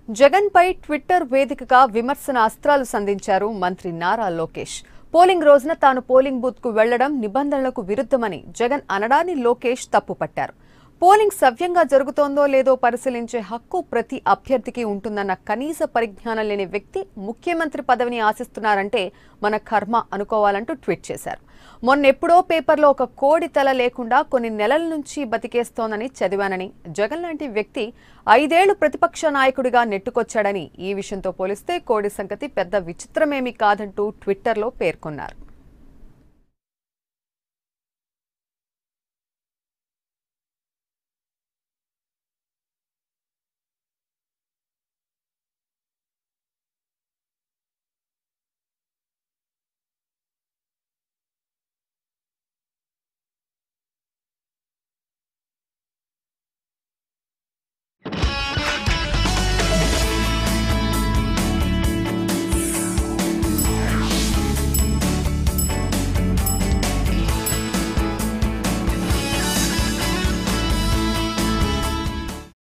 జగన్ పై Twitter వేదికగా విమర్శన అస్త్రాలు సంధించారు మంత్రి నారా లోకేష్ పోలింగ్ రోజున తాను పోలింగ్ బూత్ కు వెళ్లడం నిబంధనలకు విరుద్ధమని జగన్ అనడాన్ని లోకేష్ తప్పుపట్టారు పోలింగ్ సవ్యంగా జరుగుతోందో లేదో పరిశీలించే హక్కు ప్రతి అభ్యర్థికి ఉంటుందన్న కనీస పరిజ్ఞానం లేని వ్యక్తి ముఖ్యమంత్రి పదవిని ఆశిస్తున్నారంటే మన కర్మ అనుకోవాలంటూ ట్వీట్ చేశారు మొన్నెప్పుడో పేపర్లో ఒక కోడి తల లేకుండా కొన్ని నెలల నుంచి బతికేస్తోందని చదివానని జగన్ లాంటి వ్యక్తి ఐదేళ్లు ప్రతిపక్ష నాయకుడిగా నెట్టుకొచ్చాడని ఈ విషయంతో పోలిస్తే కోడి సంగతి పెద్ద విచిత్రమేమీ కాదంటూ ట్విట్టర్లో పేర్కొన్నారు